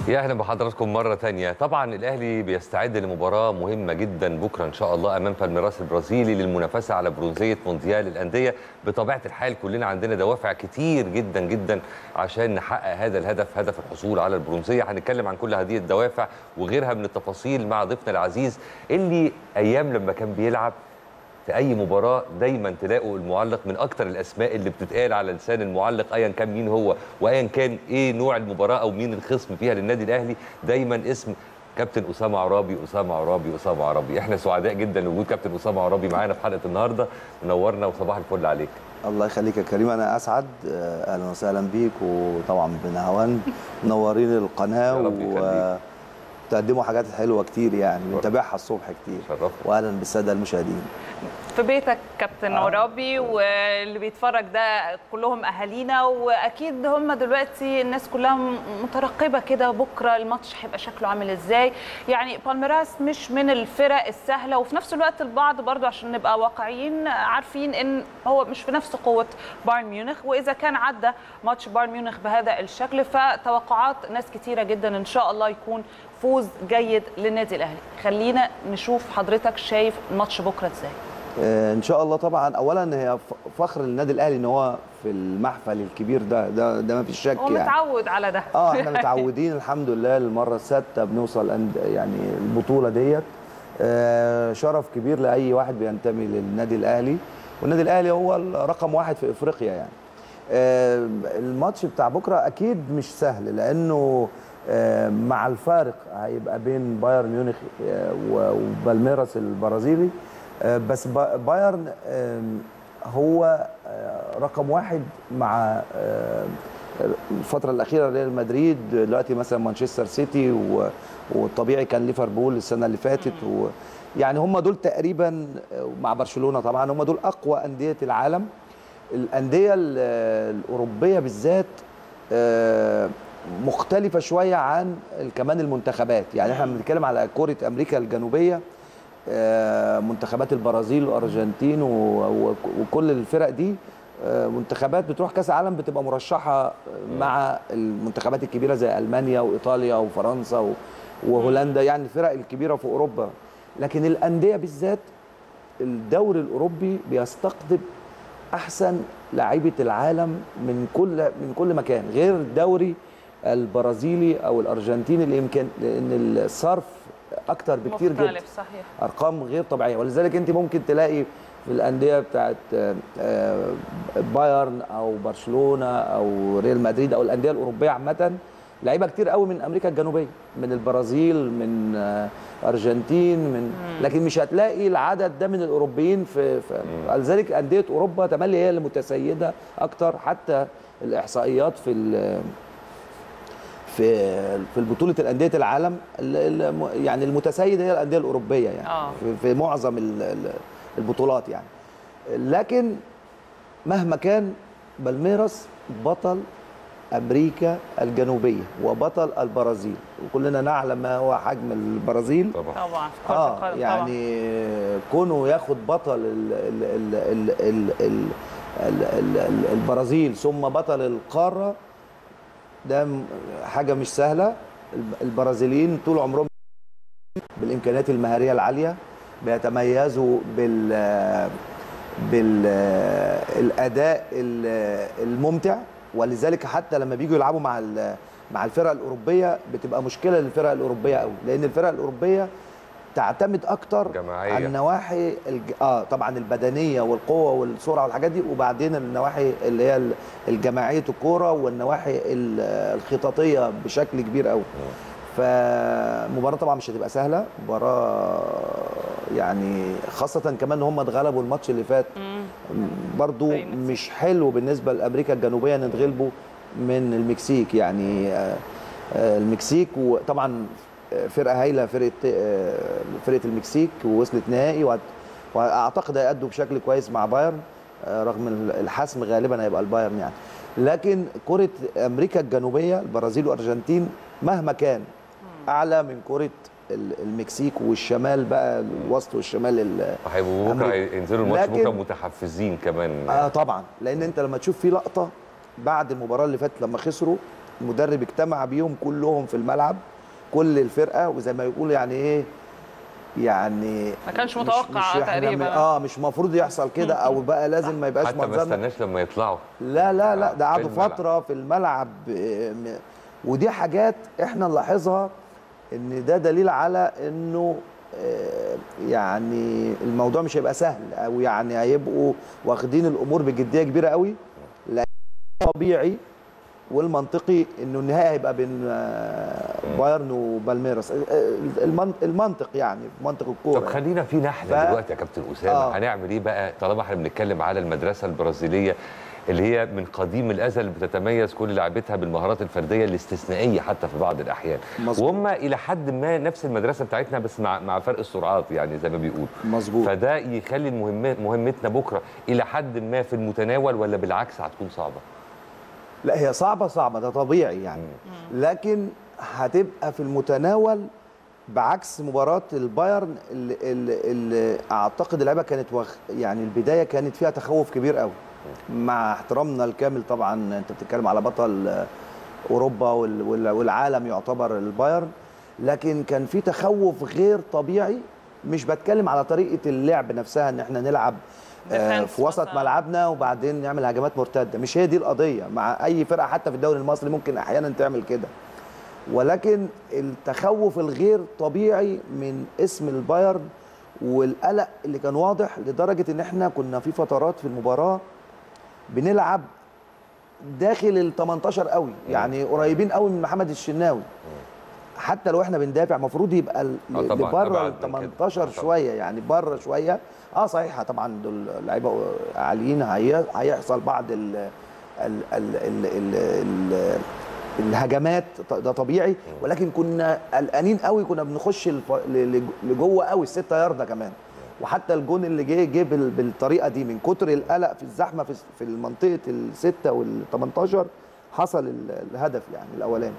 يا اهلا بحضراتكم مره تانية طبعا الاهلي بيستعد لمباراه مهمه جدا بكره ان شاء الله امام بالميراس البرازيلي للمنافسه على برونزيه مونديال الانديه بطبيعه الحال كلنا عندنا دوافع كتير جدا جدا عشان نحقق هذا الهدف هدف الحصول على البرونزيه هنتكلم عن كل هذه الدوافع وغيرها من التفاصيل مع ضيفنا العزيز اللي ايام لما كان بيلعب في اي مباراه دايما تلاقوا المعلق من اكتر الاسماء اللي بتتقال على لسان المعلق ايا كان مين هو وايا كان ايه نوع المباراه او مين الخصم فيها للنادي الاهلي دايما اسم كابتن اسامه عرابي اسامه عرابي اسامه عرابي احنا سعداء جدا لوجود كابتن اسامه عرابي معانا في حلقه النهارده منورنا وصباح الفل عليك الله يخليك يا كريم انا اسعد آه، اهلا وسهلا بيك وطبعا بنهوان منورين القناه يا رب يخليك. وتقدموا حاجات حلوه كتير يعني بنتابعها الصبح كتير شرفنا. واهلا بالساده المشاهدين في بيتك كابتن عرابي واللي بيتفرج ده كلهم اهالينا واكيد هم دلوقتي الناس كلها م- مترقبه كده بكره الماتش هيبقى شكله عامل ازاي يعني بالميراس مش من الفرق السهله وفي نفس الوقت البعض برضو عشان نبقى واقعيين عارفين ان هو مش في نفس قوه بايرن ميونخ واذا كان عدى ماتش بايرن ميونخ بهذا الشكل فتوقعات ناس كتيره جدا ان شاء الله يكون فوز جيد للنادي الاهلي خلينا نشوف حضرتك شايف الماتش بكره ازاي آه، ان شاء الله طبعا اولا هي ف- فخر للنادي الاهلي ان هو في المحفل الكبير ده ده ده ما فيش شك هو يعني متعود على ده اه احنا متعودين الحمد لله المره السادسه بنوصل عند يعني البطوله ديت آه شرف كبير لاي واحد بينتمي للنادي الاهلي والنادي الاهلي هو رقم واحد في افريقيا يعني آه الماتش بتاع بكره اكيد مش سهل لانه آه مع الفارق هيبقى بين بايرن ميونخ آه وبالميراس البرازيلي آه بس با- بايرن آه هو آه رقم واحد مع آه الفترة الأخيرة ريال مدريد دلوقتي مثلا مانشستر سيتي و- والطبيعي كان ليفربول السنة اللي فاتت و يعني هم دول تقريبا مع برشلونة طبعا هم دول أقوى أندية العالم الأندية ال- الأوروبية بالذات آه، مختلفة شوية عن كمان المنتخبات يعني احنا بنتكلم على كرة أمريكا الجنوبية آه، منتخبات البرازيل والارجنتين و- و- وكل الفرق دي آه، منتخبات بتروح كاس العالم بتبقى مرشحه مع المنتخبات الكبيره زي المانيا وايطاليا وفرنسا و- وهولندا يعني الفرق الكبيره في اوروبا لكن الانديه بالذات الدوري الاوروبي بيستقطب احسن لعيبه العالم من كل من كل مكان غير الدوري البرازيلي او الارجنتيني اللي يمكن لان الصرف اكتر بكتير جدا مختلف صحيح ارقام غير طبيعيه ولذلك انت ممكن تلاقي في الانديه بتاعت آه، آه، بايرن او برشلونه او ريال مدريد او الانديه الاوروبيه عامه لعيبه كتير قوي من امريكا الجنوبيه من البرازيل من آه، ارجنتين من لكن مش هتلاقي العدد ده من الاوروبيين في, في لذلك انديه اوروبا تملي هي اللي متسيده اكتر حتى الاحصائيات في ال- في في بطوله الانديه العالم ال- ال- يعني المتسيد هي الانديه الاوروبيه يعني آه. في, في معظم ال- ال- البطولات يعني لكن مهما كان بالميراس بطل امريكا الجنوبيه وبطل البرازيل وكلنا نعلم ما هو حجم البرازيل طبعا طبعا في كرة اه القدم يعني كونه ياخد بطل ال ال ال ال ال ال ال ال ال البرازيل ثم بطل القاره ده م- حاجه مش سهله الب- البرازيليين طول عمرهم بالامكانيات المهاريه العاليه بيتميزوا بال بالاداء الممتع ولذلك حتى لما بييجوا يلعبوا مع ال- مع الفرق الاوروبيه بتبقى مشكله للفرق الاوروبيه قوي لان الفرق الاوروبيه تعتمد اكتر جماعية. على النواحي الج... اه طبعا البدنيه والقوه والسرعه والحاجات دي وبعدين النواحي اللي هي ال- الجماعيه الكوره والنواحي ال- الخططيه بشكل كبير قوي فمباراه طبعا مش هتبقى سهله مباراه يعني خاصه كمان ان هم اتغلبوا الماتش اللي فات برضو زي المكسيك. مش حلو بالنسبه لامريكا الجنوبيه ان يتغلبوا من المكسيك يعني آه، آه، المكسيك وطبعا آه، فرقه هايله فرقه آه، فرقه المكسيك ووصلت نهائي وهت- واعتقد هيأدوا بشكل كويس مع بايرن آه، رغم ال- الحسم غالبا هيبقى البايرن يعني لكن كره امريكا الجنوبيه البرازيل والارجنتين مهما كان اعلى من كره ال- المكسيك والشمال بقى الوسط والشمال ال- هيبقوا بكره أمريكا. ينزلوا الماتش لكن- بكره متحفزين كمان اه طبعا لان انت لما تشوف في لقطه بعد المباراه اللي فاتت لما خسروا المدرب اجتمع بيهم كلهم في الملعب كل الفرقه وزي ما يقول يعني ايه يعني ما كانش مش- متوقع مش إحنا تقريبا. م- اه مش مفروض يحصل كده او بقى لازم ما يبقاش حتى ما منظرنا استناش لما يطلعوا لا لا لا ده في قعدوا الملعب. فتره في الملعب آه، م- ودي حاجات احنا نلاحظها ان ده دليل على انه آه، يعني الموضوع مش هيبقى سهل او يعني هيبقوا واخدين الامور بجديه كبيره قوي لان طبيعي والمنطقي انه النهائي هيبقى بين آه، بايرن وبالميراس آه، المن- المنطق يعني منطق الكوره طب خلينا في نحله ف- دلوقتي يا كابتن اسامه آه. هنعمل ايه بقى طالما احنا بنتكلم على المدرسه البرازيليه اللي هي من قديم الازل بتتميز كل لاعبتها بالمهارات الفرديه الاستثنائيه حتى في بعض الاحيان مظبوط. وهم الى حد ما نفس المدرسه بتاعتنا بس مع مع فرق السرعات يعني زي ما بيقولوا مظبوط فده يخلي المهمه مهمتنا بكره الى حد ما في المتناول ولا بالعكس هتكون صعبه لا هي صعبة صعبة ده طبيعي يعني لكن هتبقى في المتناول بعكس مباراة البايرن اللي, اللي, اللي اعتقد اللعبة كانت وخ يعني البداية كانت فيها تخوف كبير قوي مع احترامنا الكامل طبعا انت بتتكلم على بطل آه، اوروبا وال- وال- والعالم يعتبر البايرن لكن كان في تخوف غير طبيعي مش بتكلم على طريقة اللعب نفسها ان احنا نلعب آه، Defense في وسط مثلاً. ملعبنا وبعدين نعمل هجمات مرتده مش هي دي القضيه مع اي فرقه حتى في الدوري المصري ممكن احيانا تعمل كده ولكن التخوف الغير طبيعي من اسم البايرن والقلق اللي كان واضح لدرجه ان احنا كنا في فترات في المباراه بنلعب داخل ال 18 قوي يعني قريبين قوي من محمد الشناوي حتى لو احنا بندافع المفروض يبقى ال- آه طبعاً، لبره أبعد ال من كده. 18 آه طبعاً. شويه يعني بره شويه اه صحيح طبعا دول لعيبه عاليين هي- هيحصل بعض ال ال ال ال ال ال الهجمات ط- ده طبيعي ولكن كنا قلقانين قوي كنا بنخش الف- ل- ل- لجوه قوي الستة ياردة كمان وحتى الجون اللي جه جه بال- بالطريقه دي من كتر القلق في الزحمه في في منطقه الستة وال 18 حصل ال- الهدف يعني الاولاني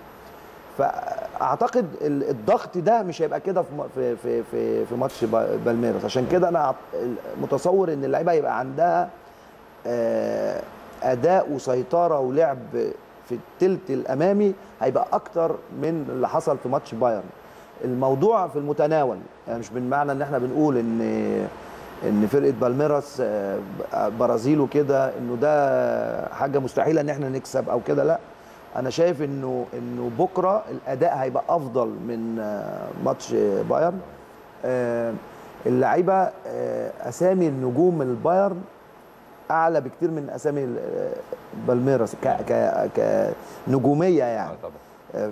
فاعتقد ال- الضغط ده مش هيبقى كده في م- في في في, في ماتش با- بالميراس عشان كده انا أعت- متصور ان اللعيبه هيبقى عندها آه، اداء وسيطره ولعب في التلت الامامي هيبقى اكتر من اللي حصل في ماتش بايرن الموضوع في المتناول يعني مش بالمعنى ان احنا بنقول ان ان فرقه بالميراس آه، برازيل وكده انه ده حاجه مستحيله ان احنا نكسب او كده لا انا شايف انه انه بكره الاداء هيبقى افضل من آه، ماتش آه، بايرن آه، اللعيبه آه، اسامي النجوم البايرن اعلى بكتير من اسامي ال- آه، بالميراس ك ك كنجوميه يعني آه طبعا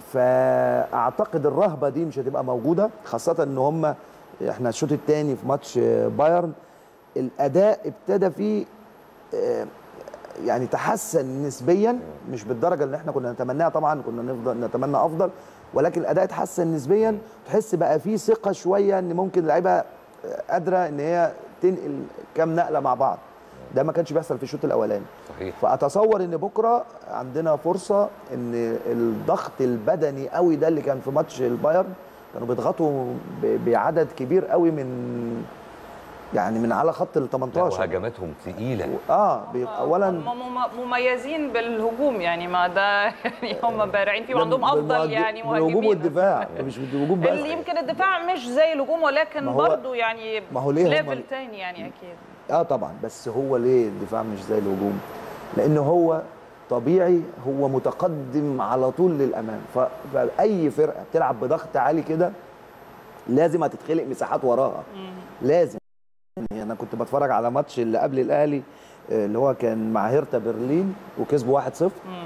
فاعتقد الرهبه دي مش هتبقى موجوده خاصه ان هم احنا الشوط الثاني في ماتش بايرن الاداء ابتدى فيه آه، يعني تحسن نسبيا مش بالدرجه اللي احنا كنا نتمناها طبعا كنا نفضل نتمنى افضل ولكن الاداء اتحسن نسبيا تحس بقى فيه ثقه شويه ان ممكن اللعيبه آه، قادره ان هي تنقل كام نقله مع بعض ده ما كانش بيحصل في الشوط الاولاني صحيح فاتصور ان بكره عندنا فرصه ان الضغط البدني قوي ده اللي كان في ماتش البايرن كانوا بيضغطوا ب- بعدد كبير قوي من يعني من على خط ال لا 18 وهجماتهم تقيله اه بي- اولا هم مم- مميزين بالهجوم يعني ما ده يعني هم بارعين فيه وعندهم افضل بالمهاج- يعني بالهجوم مهاجمين والدفاع مش بالهجوم بس اللي يمكن الدفاع مش زي الهجوم ولكن ما هو- برضه يعني ما هو ليه هم- ليفل تاني يعني اكيد اه طبعا بس هو ليه الدفاع مش زي الهجوم لان هو طبيعي هو متقدم على طول للامام ف- فاي فرقه بتلعب بضغط عالي كده لازم هتتخلق مساحات وراها لازم يعني انا كنت بتفرج على ماتش اللي قبل الاهلي آه، اللي هو كان مع هيرتا برلين وكسبوا 1-0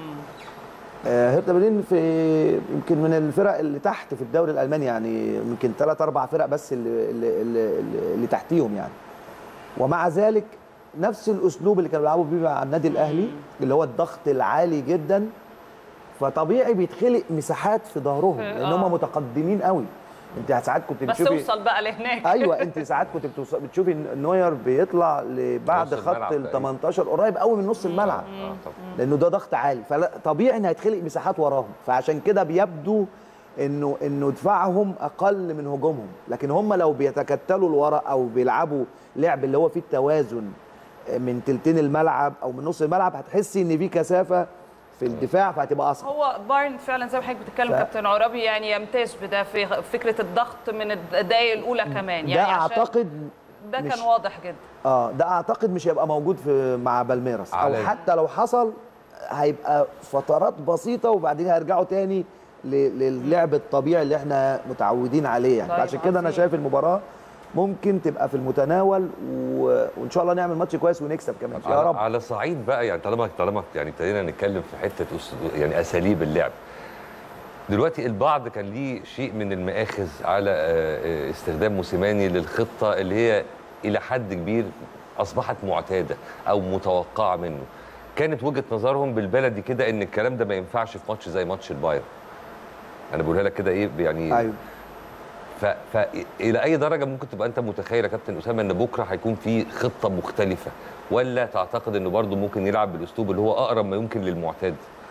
آه، هيرتا برلين في يمكن من الفرق اللي تحت في الدوري الالماني يعني يمكن ثلاث اربع فرق بس اللي اللي, اللي, اللي تحتيهم يعني ومع ذلك نفس الاسلوب اللي كانوا بيلعبوا بيه مع النادي الاهلي اللي هو الضغط العالي جدا فطبيعي بيتخلق مساحات في ظهرهم في- لان هم آه. متقدمين قوي انت ساعات كنت بس بتشوفي توصل بقى لهناك ايوه انت ساعات كنت بتوص- بتشوفي إن نوير بيطلع لبعد نص خط الملعب ال 18 قريب قوي من نص الملعب اه طبعا لانه ده ضغط عالي فطبيعي ان هيتخلق مساحات وراهم فعشان كده بيبدو انه انه دفاعهم اقل من هجومهم لكن هم لو بيتكتلوا لورا او بيلعبوا لعب اللي هو فيه التوازن من تلتين الملعب او من نص الملعب هتحسي ان في كثافه في الدفاع فهتبقى اصعب هو بايرن فعلا زي ما حضرتك بتتكلم ف- كابتن عرابي يعني يمتاز بده في فكره الضغط من الدقائق الاولى كمان يعني ده عشان اعتقد ده مش- كان واضح جدا اه ده اعتقد مش هيبقى موجود في مع بالميراس او على- حتى لو حصل هيبقى فترات بسيطه وبعدين هيرجعوا تاني ل- للعب الطبيعي اللي احنا متعودين عليه يعني طيب، عشان كده انا عظيم. شايف المباراه ممكن تبقى في المتناول و... وان شاء الله نعمل ماتش كويس ونكسب كمان يا على, رب على صعيد بقى يعني طالما طالما يعني ابتدينا نتكلم في حته أس- يعني اساليب اللعب دلوقتي البعض كان ليه شيء من المآخذ على آه، آه، استخدام موسيماني للخطه اللي هي الى حد كبير اصبحت معتاده او متوقعه منه كانت وجهه نظرهم بالبلدي كده ان الكلام ده ما ينفعش في ماتش زي ماتش البايرن انا بقولها لك كده ايه يعني ايوه ف... فإلى أي درجة ممكن تبقى أنت متخيل يا كابتن أسامة إن بكرة هيكون في خطة مختلفة ولا تعتقد إنه برضه ممكن يلعب بالأسلوب اللي هو أقرب ما يمكن للمعتاد؟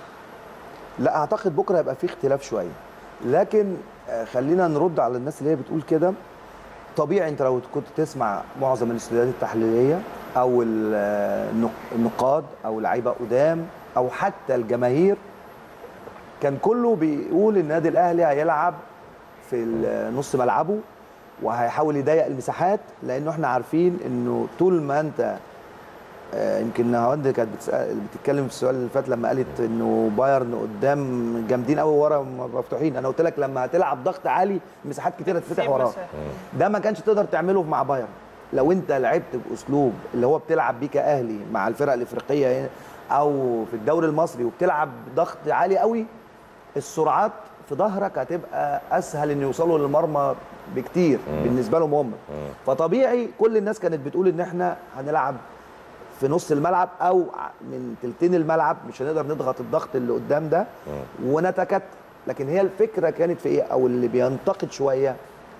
لا اعتقد بكره هيبقى في اختلاف شويه لكن آه، خلينا نرد على الناس اللي هي بتقول كده طبيعي انت لو كنت تسمع معظم الاستوديوهات التحليليه او ال- آه، النق- النقاد او لعيبه قدام او حتى الجماهير كان كله بيقول النادي الاهلي هيلعب في ال- نص ملعبه وهيحاول يضيق المساحات لانه احنا عارفين انه طول ما انت آه، يمكن نهاوند كانت بتسأل- بتتكلم في السؤال اللي فات لما قالت انه بايرن قدام جامدين قوي ورا مفتوحين انا قلت لك لما هتلعب ضغط عالي مساحات كتيره تتفتح سيب وراك مساحة. ده ما كانش تقدر تعمله مع بايرن لو انت لعبت باسلوب اللي هو بتلعب بيه كاهلي مع الفرق الافريقيه هنا او في الدوري المصري وبتلعب ضغط عالي قوي السرعات في ظهرك هتبقى اسهل ان يوصلوا للمرمى بكتير بالنسبه لهم هم فطبيعي كل الناس كانت بتقول ان احنا هنلعب في نص الملعب او ع- من تلتين الملعب مش هنقدر نضغط الضغط اللي قدام ده ونتكت لكن هي الفكره كانت في ايه او اللي بينتقد شويه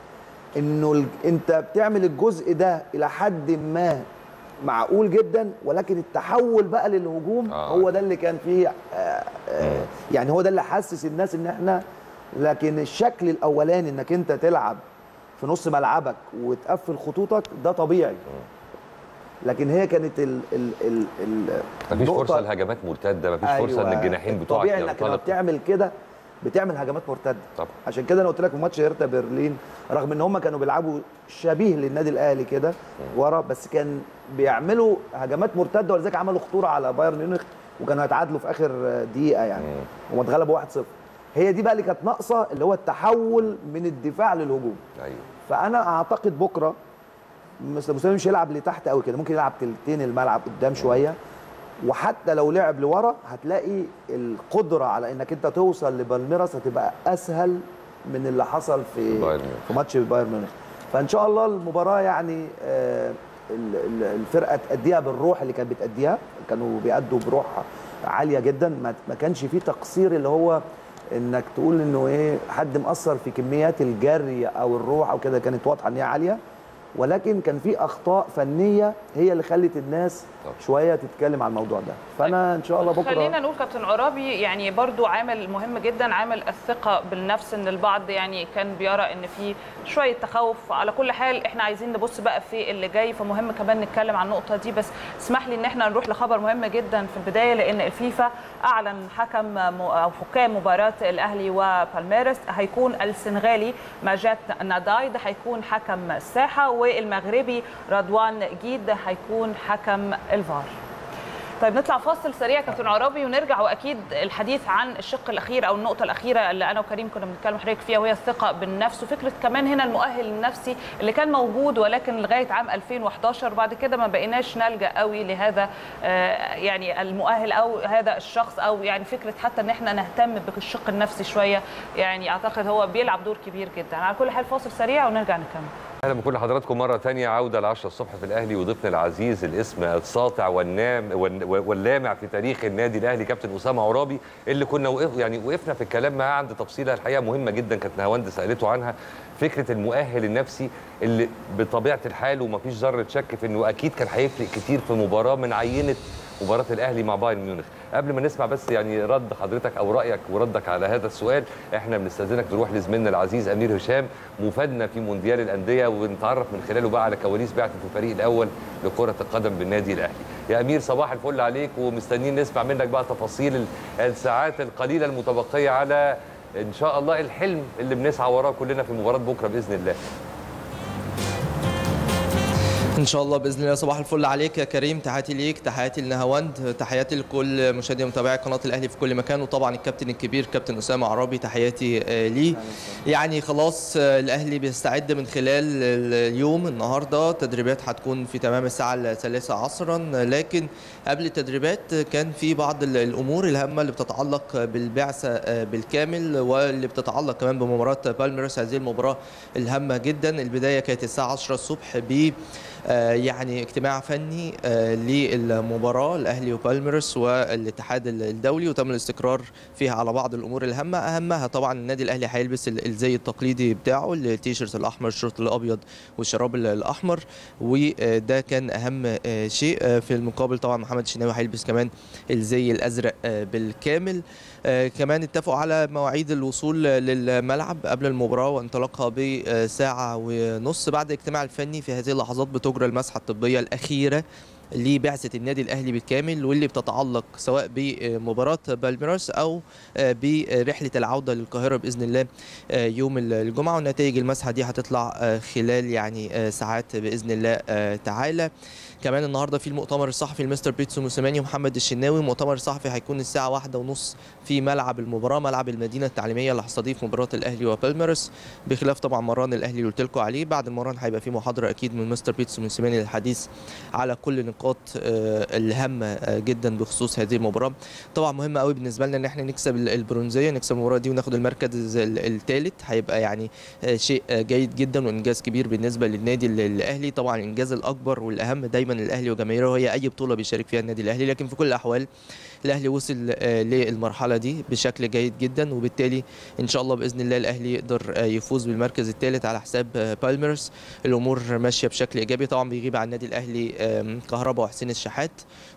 انه ال- انت بتعمل الجزء ده الى حد ما معقول جدا ولكن التحول بقى للهجوم آه. آه. هو ده اللي كان فيه آه آه يعني هو ده اللي حسس الناس ان احنا لكن الشكل الاولاني انك انت تلعب في نص ملعبك وتقفل خطوطك ده طبيعي لكن هي كانت ال ال ال ال مفيش النقطة- فرصة لهجمات مرتدة مفيش فرصة إن الجناحين بتوعك طبيعي انك لما ينطلقوا بتعمل كده بتعمل هجمات مرتده طبعا عشان كده انا قلت لك في ماتش هيرتا برلين رغم ان هم كانوا بيلعبوا شبيه للنادي الاهلي كده ورا بس كان بيعملوا هجمات مرتده ولذلك عملوا خطوره على بايرن ميونخ وكانوا هيتعادلوا في اخر دقيقه يعني هم اتغلبوا 1-0 هي دي بقى اللي كانت ناقصه اللي هو التحول من الدفاع للهجوم أيوه فانا اعتقد بكره مستر موسيماني مش هيلعب لتحت قوي كده ممكن يلعب تلتين الملعب قدام شويه وحتى لو لعب لورا هتلاقي القدره على انك انت توصل لبالميراس هتبقى اسهل من اللي حصل في بايرن ميونخ. في ماتش بايرن ميونخ فان شاء الله المباراه يعني آه، ال- ال- الفرقه تأديها بالروح اللي كانت بتأديها كانوا بيأدوا بروح عاليه جدا ما ما كانش فيه تقصير اللي هو انك تقول انه ايه حد مأثر في كميات الجري او الروح او كده كانت واضحه ان هي عاليه ولكن كان في اخطاء فنيه هي اللي خلت الناس طبعا. شويه تتكلم عن الموضوع ده فانا ان شاء الله خلينا بكره نقول كابتن عرابي يعني برضو عامل مهم جدا عامل الثقه بالنفس ان البعض يعني كان بيرى ان في شويه تخوف على كل حال احنا عايزين نبص بقى في اللي جاي فمهم كمان نتكلم عن النقطه دي بس اسمح لي ان احنا نروح لخبر مهم جدا في البدايه لان الفيفا اعلن حكم م- او حكام مباراه الاهلي وبالميرس هيكون السنغالي ماجات ناداي ده هيكون حكم الساحه والمغربي رضوان جيد ده هيكون حكم الفار طيب نطلع فاصل سريع كابتن عرابي ونرجع واكيد الحديث عن الشق الاخير او النقطه الاخيره اللي انا وكريم كنا بنتكلم حضرتك فيها وهي الثقه بالنفس وفكره كمان هنا المؤهل النفسي اللي كان موجود ولكن لغايه عام 2011 وبعد كده ما بقيناش نلجا قوي لهذا آه، يعني المؤهل او هذا الشخص او يعني فكره حتى ان احنا نهتم بالشق النفسي شويه يعني اعتقد هو بيلعب دور كبير جدا على كل حال فاصل سريع ونرجع نكمل اهلا بكل حضراتكم مره تانية عوده ل 10 الصبح في الاهلي وضيفنا العزيز الاسم الساطع والنام والن- واللامع في تاريخ النادي الاهلي كابتن اسامه عرابي اللي كنا وقف يعني وقفنا في الكلام معاه عند تفصيله الحقيقه مهمه جدا كانت نهاوند سالته عنها فكره المؤهل النفسي اللي بطبيعه الحال ومفيش ذره شك في انه اكيد كان هيفرق كتير في مباراه من عينه مباراه الاهلي مع بايرن ميونخ قبل ما نسمع بس يعني رد حضرتك او رايك وردك على هذا السؤال احنا بنستاذنك نروح لزميلنا العزيز امير هشام مفادنا في مونديال الانديه ونتعرف من خلاله بقى على كواليس بعثه الفريق الاول لكره القدم بالنادي الاهلي يا امير صباح الفل عليك ومستنيين نسمع منك بقى تفاصيل ال- الساعات القليله المتبقيه على ان شاء الله الحلم اللي بنسعى وراه كلنا في مباراه بكره باذن الله ان شاء الله باذن الله صباح الفل عليك يا كريم تحياتي ليك تحياتي لنهاوند تحياتي لكل مشاهدي ومتابعي قناه الاهلي في كل مكان وطبعا الكابتن الكبير كابتن اسامه عرابي تحياتي آه، ليه يعني خلاص آه، الاهلي بيستعد من خلال اليوم النهارده تدريبات هتكون في تمام الساعه الثالثه عصرا لكن قبل التدريبات كان في بعض ال- الامور الهامه اللي بتتعلق بالبعثه آه، بالكامل واللي بتتعلق كمان بمباراه بالميرس هذه المباراه الهامه جدا البدايه كانت الساعه 10 الصبح ب آه، يعني اجتماع فني آه، للمباراه الاهلي وبالميرس والاتحاد الدولي وتم الاستقرار فيها على بعض الامور الهامه اهمها طبعا النادي الاهلي هيلبس ال- الزي التقليدي بتاعه التيشيرت الاحمر الشورت الابيض والشراب ال- الاحمر وده كان اهم آه، شيء آه، في المقابل طبعا محمد الشناوي هيلبس كمان الزي الازرق آه، بالكامل آه، كمان اتفقوا على مواعيد الوصول للملعب قبل المباراه وانطلاقها بساعه ونص بعد الاجتماع الفني في هذه اللحظات بتجرى المسحه الطبيه الاخيره لبعثة النادي الأهلي بالكامل واللي بتتعلق سواء بمباراة بالميراس أو برحلة العودة للقاهرة بإذن الله يوم الجمعة ونتائج المسحة دي هتطلع خلال يعني ساعات بإذن الله تعالى كمان النهارده في المؤتمر الصحفي لمستر بيتسو موسيماني ومحمد الشناوي المؤتمر الصحفي هيكون الساعه واحدة ونص في ملعب المباراه ملعب المدينه التعليميه اللي هتستضيف مباراه الاهلي وبالميرس بخلاف طبعا مران الاهلي اللي قلت لكم عليه بعد المران هيبقى في محاضره اكيد من مستر بيتسو موسيماني للحديث على كل نقاط آه، الهامه آه، جدا بخصوص هذه المباراه طبعا مهم قوي بالنسبه لنا ان احنا نكسب ال- البرونزيه نكسب المباراه دي وناخد المركز الثالث هيبقى يعني آه، شيء آه، جيد جدا وانجاز كبير بالنسبه للنادي ال- الاهلي طبعا الانجاز الاكبر والاهم دايما الاهلي وجماهيره هي اي بطوله بيشارك فيها النادي الاهلي لكن في كل الاحوال الاهلي وصل آه، للمرحله دي بشكل جيد جدا وبالتالي ان شاء الله باذن الله الاهلي يقدر آه، يفوز بالمركز الثالث على حساب آه، بالميرس الامور ماشيه بشكل ايجابي طبعا بيغيب عن النادي الاهلي آم، كهربا وحسين الشحات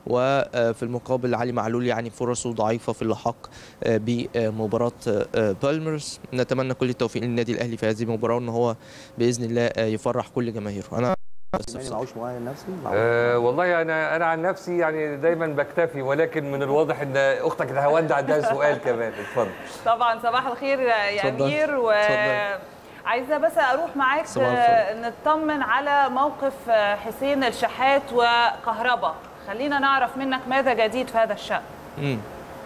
وفي المقابل علي معلول يعني فرصه ضعيفه في اللحاق آه، بمباراه آه، بالميرس نتمنى كل التوفيق للنادي الاهلي في هذه المباراه وان هو باذن الله آه، يفرح كل جماهيره انا بس يعني بصراحة. معهوش مؤهل نفسي معهوش. أه والله انا انا عن نفسي يعني دايما بكتفي ولكن من الواضح ان اختك الهوند عندها سؤال كمان اتفضل طبعا صباح الخير يا اتفضل. امير و اتفضل. عايزه بس اروح معاك صباح آه، نطمن على موقف آه، حسين الشحات وكهربا خلينا نعرف منك ماذا جديد في هذا الشان مم.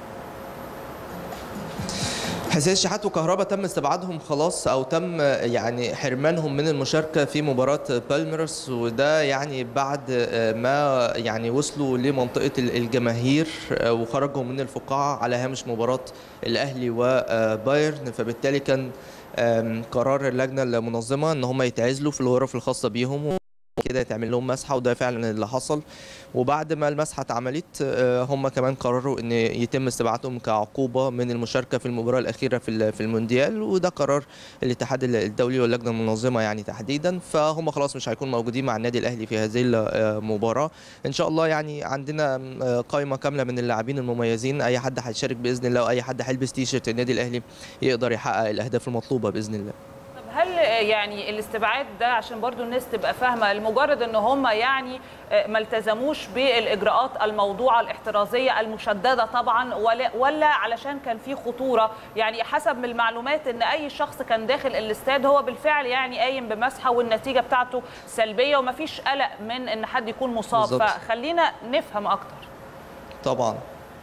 حسين الشحات وكهربا تم استبعادهم خلاص او تم يعني حرمانهم من المشاركه في مباراه بالميرس وده يعني بعد ما يعني وصلوا لمنطقه الجماهير وخرجوا من الفقاعه على هامش مباراه الاهلي وبايرن فبالتالي كان آم، قرار اللجنه المنظمه ان هم يتعزلوا في الغرف الخاصه بيهم كده يتعمل لهم مسحه وده فعلا اللي حصل وبعد ما المسحه اتعملت آه، هم كمان قرروا ان يتم استبعادهم كعقوبه من المشاركه في المباراه الاخيره في ال- في المونديال وده قرار الاتحاد الدولي واللجنه المنظمه يعني تحديدا فهم خلاص مش هيكونوا موجودين مع النادي الاهلي في هذه المباراه ان شاء الله يعني عندنا آه، قائمه كامله من اللاعبين المميزين اي حد هيشارك باذن الله واي حد هيلبس تيشيرت النادي الاهلي يقدر يحقق الاهداف المطلوبه باذن الله طب هل آه، يعني الاستبعاد ده عشان برضو الناس تبقى فاهمه لمجرد ان هم يعني آه، ما التزموش بالاجراءات الموضوعه الاحترازيه المشدده طبعا ولا ولا علشان كان في خطوره يعني حسب من المعلومات ان اي شخص كان داخل الاستاد هو بالفعل يعني قايم بمسحه والنتيجه بتاعته سلبيه ومفيش قلق من ان حد يكون مصاب بالظبط. فخلينا نفهم اكتر طبعا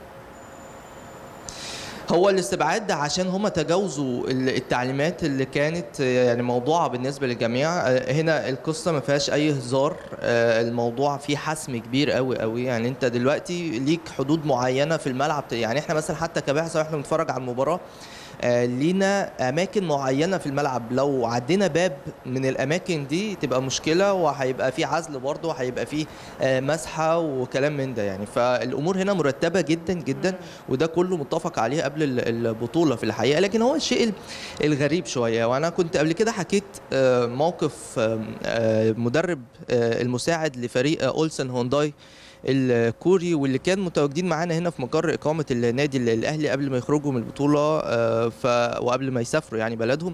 هو الاستبعاد ده عشان هم تجاوزوا ال- التعليمات اللي كانت يعني موضوعه بالنسبه للجميع آه، هنا القصه ما فيهاش اي هزار آه، الموضوع فيه حسم كبير قوي قوي يعني انت دلوقتي ليك حدود معينه في الملعب يعني احنا مثلا حتى كبعثه واحنا بنتفرج على المباراه آه، لينا اماكن معينه في الملعب لو عدينا باب من الاماكن دي تبقى مشكله وهيبقى في عزل برضه وهيبقى في آه، مسحه وكلام من ده يعني فالامور هنا مرتبه جدا جدا وده كله متفق عليه قبل ال- البطوله في الحقيقه لكن هو الشيء ال- الغريب شويه وانا كنت قبل كده حكيت آه، موقف آه، آه، مدرب آه، المساعد لفريق آه، اولسن هونداي الكوري واللي كان متواجدين معانا هنا في مقر اقامه النادي الاهلي قبل ما يخرجوا من البطوله آه، ف وقبل ما يسافروا يعني بلدهم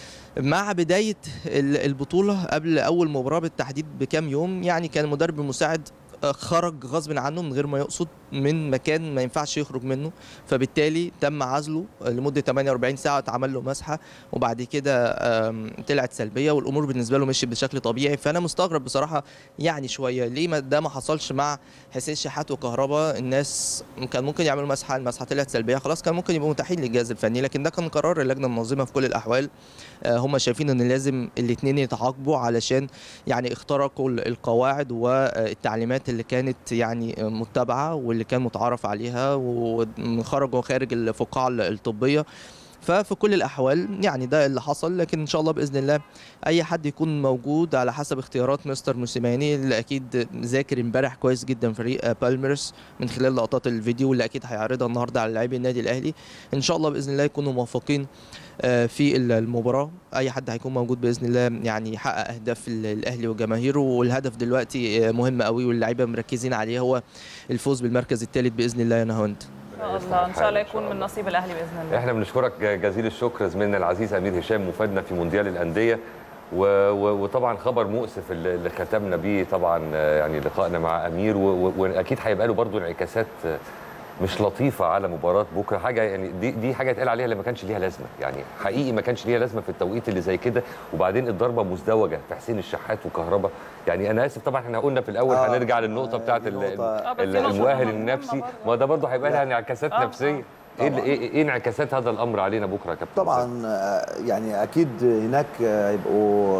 مع بدايه ال- البطوله قبل اول مباراه بالتحديد بكام يوم يعني كان المدرب المساعد آه، خرج غصب عنه من غير ما يقصد من مكان ما ينفعش يخرج منه فبالتالي تم عزله لمده 48 ساعه اتعمل له مسحه وبعد كده آم، طلعت سلبيه والامور بالنسبه له مشيت بشكل طبيعي فانا مستغرب بصراحه يعني شويه ليه ما ده ما حصلش مع حسين شحات وكهربا الناس كان ممكن يعملوا مسحه المسحه طلعت سلبيه خلاص كان ممكن يبقوا متاحين للجهاز الفني لكن ده كان قرار اللجنه المنظمه في كل الاحوال آه، هم شايفين ان لازم الاثنين يتعاقبوا علشان يعني اخترقوا ال- القواعد والتعليمات اللي كانت يعني متبعه واللي كان متعارف عليها وخرجوا خارج الفقاعه الطبيه ففي كل الاحوال يعني ده اللي حصل لكن ان شاء الله باذن الله اي حد يكون موجود على حسب اختيارات مستر موسيماني اللي اكيد ذاكر امبارح كويس جدا فريق آه، بالميرس من خلال لقطات الفيديو اللي اكيد هيعرضها النهارده على لاعبي النادي الاهلي ان شاء الله باذن الله يكونوا موفقين آه، في ال- المباراه اي حد هيكون موجود باذن الله يعني يحقق اهداف ال- الاهلي وجماهيره والهدف دلوقتي آه، مهم قوي واللعيبه مركزين عليه هو الفوز بالمركز الثالث باذن الله يا نهاوند ان شاء الله ان شاء الله يكون من نصيب الاهلي باذن الله احنا بنشكرك جزيل الشكر زميلنا العزيز امير هشام مفادنا في مونديال الانديه و... و... وطبعا خبر مؤسف اللي اللي ختمنا بيه طبعا آه، يعني لقائنا مع امير و... و... واكيد هيبقى له برضه انعكاسات آه، مش لطيفه على مباراه بكره حاجه يعني دي دي حاجه اتقال عليها اللي ما كانش ليها لازمه يعني حقيقي ما كانش ليها لازمه في التوقيت اللي زي كده وبعدين الضربه مزدوجه في حسين الشحات وكهربا يعني انا اسف طبعا احنا قلنا في الاول آه، هنرجع للنقطه آه، بتاعه دي ال- نقطة- آه، بس ال- دي نقطة المؤهل مهمة النفسي برضه. ما ده برضه هيبقى لها انعكاسات آه، نفسيه ايه ال- ايه إيه انعكاسات هذا الامر علينا بكره يا كابتن طبعا آه، يعني اكيد هناك آه، هيبقوا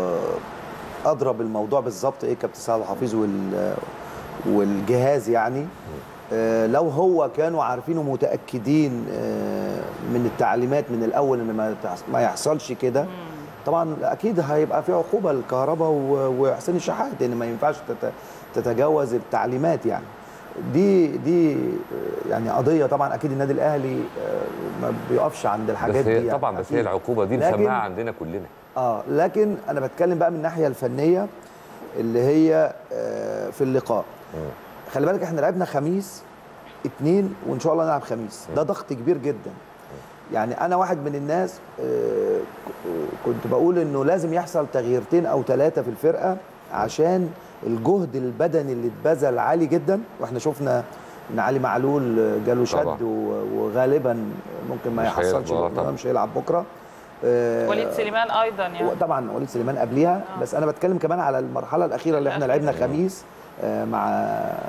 آه، ادرى بالموضوع بالظبط ايه كابتن سعد الحفيظ وال والجهاز يعني آه، لو هو كانوا عارفين ومتاكدين آه، من التعليمات من الاول ان ما تحص- ما يحصلش كده طبعا اكيد هيبقى في عقوبه للكهرباء و- وحسين الشحات لان ما ينفعش تت- تتجاوز التعليمات يعني دي دي آه، يعني قضيه طبعا اكيد النادي الاهلي آه، ما بيقفش عند الحاجات بس دي هي يعني طبعا بس أكيد. هي العقوبه دي لكن- مسمعه عندنا كلنا اه لكن انا بتكلم بقى من الناحيه الفنيه اللي هي آه، في اللقاء خلي بالك احنا لعبنا خميس اتنين وان شاء الله نلعب خميس ده ضغط كبير جدا يعني انا واحد من الناس آه، ك- كنت بقول انه لازم يحصل تغييرتين او ثلاثه في الفرقه عشان الجهد البدني اللي اتبذل عالي جدا واحنا شفنا ان علي معلول جاله طبعا. شد و- وغالبا ممكن ما مش يحصلش هيلعب، آه، بكرة، طبعا. مش هيلعب بكره آه، وليد سليمان ايضا يعني طبعا وليد سليمان قبليها آه. بس انا بتكلم كمان على المرحله الاخيره اللي احنا الأخيرة. لعبنا خميس آه، مع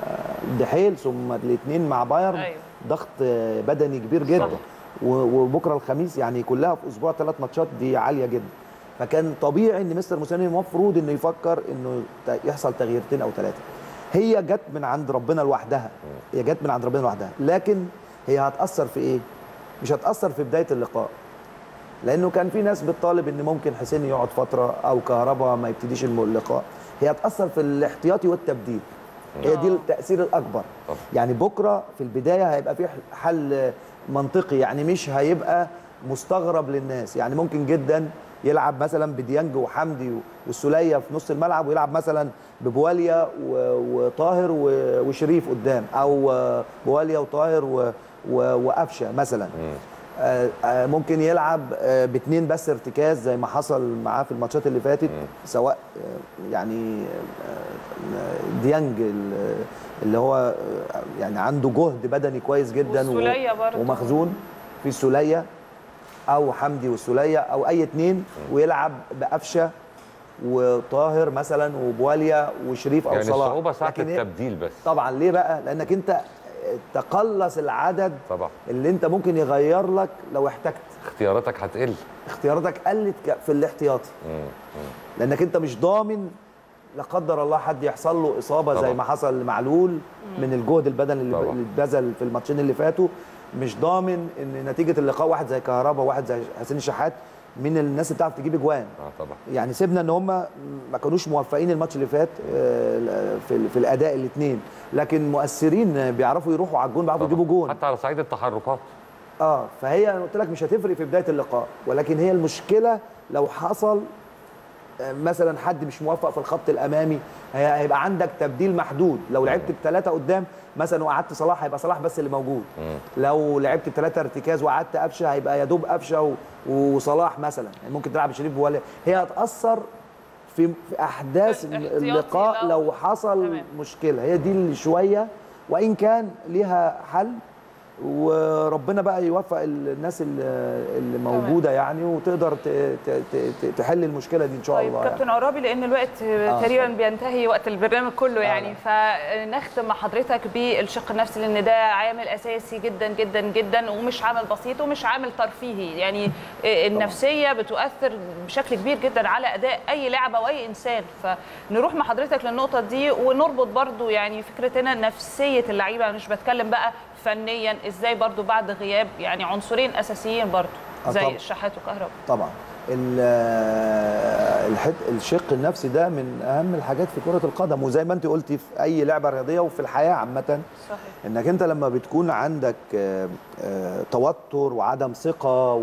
دحيل ثم الاثنين مع بايرن أيوة. ضغط آه، بدني كبير جدا صح. و- وبكره الخميس يعني كلها في اسبوع ثلاث ماتشات دي عاليه جدا فكان طبيعي ان مستر موسيماني المفروض انه يفكر انه ت- يحصل تغييرتين او ثلاثه هي جت من عند ربنا لوحدها هي جت من عند ربنا لوحدها لكن هي هتاثر في ايه مش هتاثر في بدايه اللقاء لانه كان في ناس بتطالب ان ممكن حسين يقعد فتره او كهربا ما يبتديش الم- اللقاء هي هتاثر في الاحتياطي والتبديل هي دي آه. التاثير الاكبر طبعا. يعني بكره في البدايه هيبقى في حل منطقي يعني مش هيبقى مستغرب للناس يعني ممكن جدا يلعب مثلا بديانج وحمدي والسوليه في نص الملعب ويلعب مثلا ببواليا و- وطاهر و- وشريف قدام او بواليا وطاهر و- و- وقفشه مثلا آه، آه، ممكن يلعب آه، باتنين بس ارتكاز زي ما حصل معاه في الماتشات اللي فاتت سواء آه، يعني آه، ديانج ال- اللي هو آه، يعني عنده جهد بدني كويس جدا و- والسولية برضه. ومخزون في السوليه او حمدي والسوليه او اي اتنين ويلعب بقفشه وطاهر مثلا وبواليا وشريف او يعني صلاح الصعوبه ساعه لكن هي- التبديل بس طبعا ليه بقى لانك انت تقلص العدد طبعا اللي انت ممكن يغير لك لو احتجت اختياراتك هتقل اختياراتك قلت ك- في الاحتياطي لانك انت مش ضامن لا قدر الله حد يحصل له اصابه زي طبعا. ما حصل لمعلول من الجهد البدني اللي طبعا. اللي اتبذل في الماتشين اللي فاتوا مش ضامن ان نتيجه اللقاء واحد زي كهربا واحد زي حسين الشحات من الناس اللي بتعرف تجيب اجوان اه طبعا يعني سيبنا ان هم ما كانوش موفقين الماتش اللي فات آه، في في الاداء الاثنين لكن مؤثرين بيعرفوا يروحوا على الجون بيعرفوا طبعاً. يجيبوا جون حتى على صعيد التحركات اه فهي انا قلت لك مش هتفرق في بدايه اللقاء ولكن هي المشكله لو حصل آه، مثلا حد مش موفق في الخط الامامي هي- هيبقى عندك تبديل محدود لو لعبت بثلاثه قدام مثلا وقعدت صلاح هيبقى صلاح بس اللي موجود لو لعبت بثلاثه ارتكاز وقعدت قفشه هيبقى يا دوب قفشه و- وصلاح مثلا يعني ممكن تلعب شريف ولا هي هتاثر في في احداث احتياطي اللقاء لو- لو حصل تمام. مشكله هي دي اللي شويه وان كان ليها حل وربنا بقى يوفق الناس اللي اللي موجوده يعني وتقدر ت- ت- ت- تحل المشكله دي ان شاء طيب الله يعني. كابتن عرابي لان الوقت تقريبا بينتهي وقت البرنامج كله يعني فنختم مع حضرتك بالشق النفسي لان ده عامل اساسي جدا جدا جدا ومش عامل بسيط ومش عامل ترفيهي يعني النفسيه بتؤثر بشكل كبير جدا على اداء اي لعبه واي انسان فنروح مع حضرتك للنقطه دي ونربط برضو يعني فكره هنا نفسيه اللعيبه أنا مش بتكلم بقى فنيا ازاي برضو بعد غياب يعني عنصرين اساسيين برضو آه زي طبعا. الشحات وكهرباء طبعا ال- الحت الشق النفسي ده من اهم الحاجات في كره القدم وزي ما انت قلتي في اي لعبه رياضيه وفي الحياه عامه صحيح انك انت لما بتكون عندك آه، آه، توتر وعدم ثقه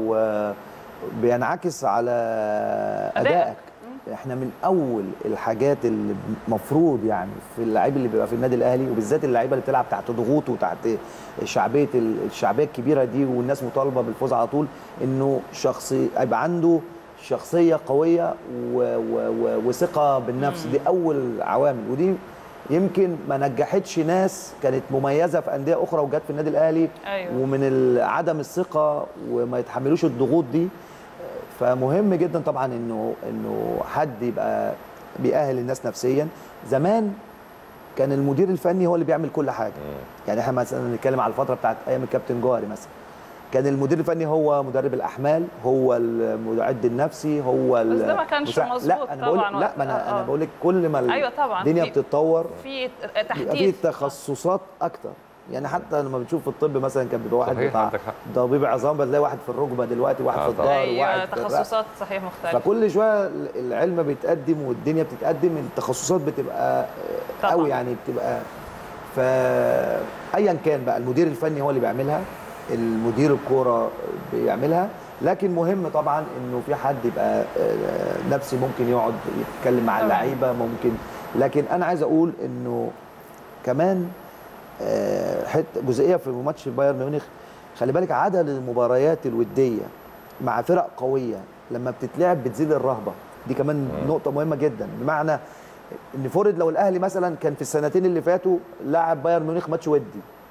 وبينعكس على أدائك. ادائك احنا من اول الحاجات اللي المفروض يعني في اللعيب اللي بيبقى في النادي الاهلي وبالذات اللعيبه اللي بتلعب تحت ضغوط وتحت شعبيه الشعبيه الكبيره دي والناس مطالبه بالفوز على طول انه شخصي يبقى عنده شخصيه قويه و و و وثقه بالنفس دي اول عوامل ودي يمكن ما نجحتش ناس كانت مميزه في انديه اخرى وجت في النادي الاهلي أيوة. ومن ال- عدم الثقه وما يتحملوش الضغوط دي فمهم جدا طبعا انه انه حد يبقى بيأهل الناس نفسيا زمان كان المدير الفني هو اللي بيعمل كل حاجه يعني احنا مثلا نتكلم على الفتره بتاعت ايام الكابتن جوهري مثلا كان المدير الفني هو مدرب الاحمال هو المعد النفسي هو بس ده ال- ما كانش مساعد- مظبوط لا انا بقول طبعاً لا وقت- ما انا آه، انا آه. بقول لك كل ما ال- أيوة طبعاً. الدنيا في- بتتطور في بيبقى في تحديث تخصصات اكتر يعني حتى لما بتشوف في الطب مثلا كان بيبقى واحد صحيح، بتاع عندك حق. طبيب عظام بتلاقي واحد في الركبه دلوقتي واحد آه، في طبعاً. الظهر ايوه وواحد في الرأس. تخصصات صحيح مختلفه فكل شويه العلم بيتقدم والدنيا بتتقدم التخصصات بتبقى طبعاً. قوي يعني بتبقى فايا كان بقى المدير الفني هو اللي بيعملها المدير الكوره بيعملها لكن مهم طبعا انه في حد يبقى آه، نفسي ممكن يقعد يتكلم مع طبعاً. اللعيبه ممكن لكن انا عايز اقول انه كمان آه، حته جزئيه في ماتش بايرن ميونخ خلي بالك عدد المباريات الوديه مع فرق قويه لما بتتلعب بتزيد الرهبه دي كمان نقطه مهمه جدا بمعنى ان فرض لو الاهلي مثلا كان في السنتين اللي فاتوا لعب بايرن ميونخ ماتش ودي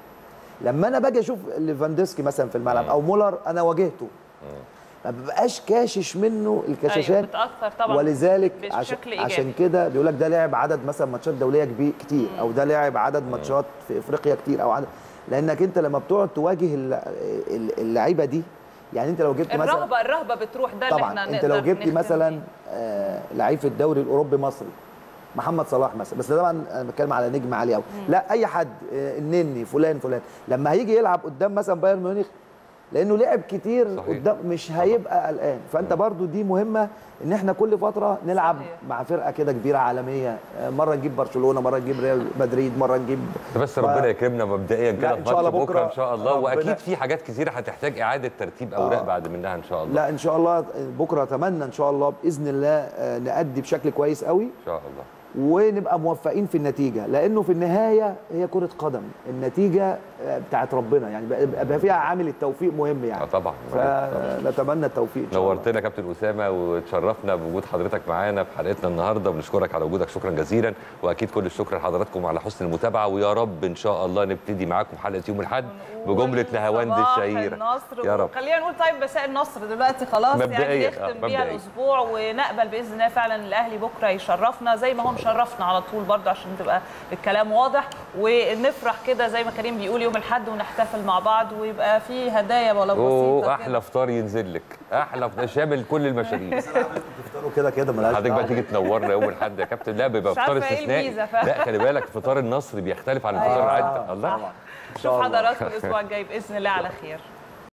لما انا باجي اشوف ليفاندوسكي مثلا في الملعب او مولر انا واجهته ما ببقاش كاشش منه الكشاشات ايوه بتاثر طبعا ولذلك بشكل عشان, إيجابي. عشان كده بيقول لك ده لعب عدد مثلا ماتشات دوليه كبير كتير او ده لعب عدد ماتشات في افريقيا كتير او عدد لانك انت لما بتقعد تواجه الل- ال- اللعيبه دي يعني انت لو جبت مثلا الرهبه الرهبه بتروح ده اللي طبعا احنا انت لو نقدر جبت نختم مثلا بيه. آه لعيب في الدوري الاوروبي مصري محمد صلاح مثلا بس ده طبعا انا بتكلم على نجم عالي قوي لا اي حد آه، النني فلان فلان لما هيجي يلعب قدام مثلا بايرن ميونخ لانه لعب كتير صحيح. قدام مش هيبقى قلقان فانت برضو دي مهمه ان احنا كل فتره نلعب صحيح. مع فرقه كده كبيره عالميه آه، مره نجيب برشلونه مره نجيب ريال مدريد مره نجيب بس ف- ربنا يكرمنا مبدئيا لا، كده إن في شاء الله ماتش بكرة ان شاء الله ربنا- واكيد في حاجات كتيره هتحتاج اعاده ترتيب اوراق آه. بعد منها ان شاء الله لا ان شاء الله بكره اتمنى ان شاء الله باذن الله آه، نأدي بشكل كويس قوي ان شاء الله ونبقى موفقين في النتيجه لانه في النهايه هي كره قدم النتيجه آه، بتاعت ربنا يعني بقى- بقى فيها عامل التوفيق مهم اه يعني طبعا فنتمنى التوفيق ان شاء الله نورتنا يا كابتن اسامه وتشرفنا بوجود حضرتك معانا في حلقتنا النهارده وبنشكرك على وجودك شكرا جزيلا واكيد كل الشكر لحضراتكم على حسن المتابعه ويا رب ان شاء الله نبتدي معاكم حلقه يوم الاحد بجمله نهاوند صباح الشهيره النصر يا رب خلينا نقول طيب مساء النصر دلوقتي خلاص مبدئياً، يعني آه، نختم بيها مبدئياً. الاسبوع ونقبل باذن الله فعلا الاهلي بكره يشرفنا زي ما هو مشرفنا على طول برضه عشان تبقى الكلام واضح ونفرح كده زي ما كريم بيقول يوم الاحد ونحتفل مع بعض ويبقى في هدايا ولا بسيطه اوه كده. احلى فطار ينزل لك احلى فطار شامل كل المشاريب تفطروا كده كده ملهاش حضرتك بقى دعوة. تيجي تنورنا يوم الاحد يا كابتن لا بيبقى مش فطار عارفة إيه استثنائي الميزة فعلا. لا خلي بالك فطار النصر بيختلف عن الفطار أيوة. العادي الله نشوف حضراتكم الاسبوع الجاي باذن الله على خير